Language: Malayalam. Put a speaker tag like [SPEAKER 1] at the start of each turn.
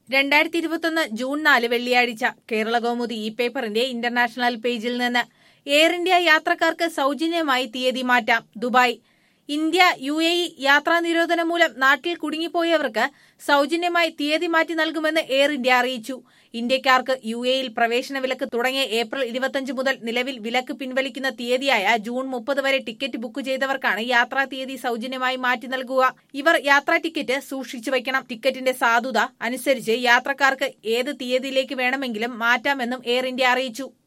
[SPEAKER 1] രണ്ടായിരത്തി ഇരുപത്തൊന്ന് ജൂൺ നാല് വെള്ളിയാഴ്ച കേരള കൗമുദി ഇ പേപ്പറിന്റെ ഇന്റർനാഷണൽ പേജിൽ നിന്ന് എയർ ഇന്ത്യ യാത്രക്കാർക്ക് സൗജന്യമായി തീയതി മാറ്റാം Dubai India U A E യാത്രാ നിരോധനം മൂലം നാട്ടിൽ കുടുങ്ങിപ്പോയവർക്ക് സൗജന്യമായി തീയതി മാറ്റി നൽകുമെന്ന് എയർ ഇന്ത്യ അറിയിച്ചു ഇന്ത്യക്കാർക്ക് യു എയിൽ പ്രവേശന വിലക്ക് തുടങ്ങിയ ഏപ്രിൽ ഇരുപത്തിയഞ്ച് മുതൽ നിലവിൽ വിലക്ക് പിൻവലിക്കുന്ന തീയതിയായ ജൂൺ മുപ്പത് വരെ ടിക്കറ്റ് ബുക്ക് ചെയ്തവർക്കാണ് യാത്രാ തീയതി സൗജന്യമായി മാറ്റി നൽകുക ഇവർ യാത്രാ ടിക്കറ്റ് സൂക്ഷിച്ചു വയ്ക്കണം ടിക്കറ്റിന്റെ സാധുത അനുസരിച്ച് യാത്രക്കാർക്ക് ഏത് തീയതിയിലേക്ക് വേണമെങ്കിലും മാറ്റാമെന്നും എയർ ഇന്ത്യ അറിയിച്ചു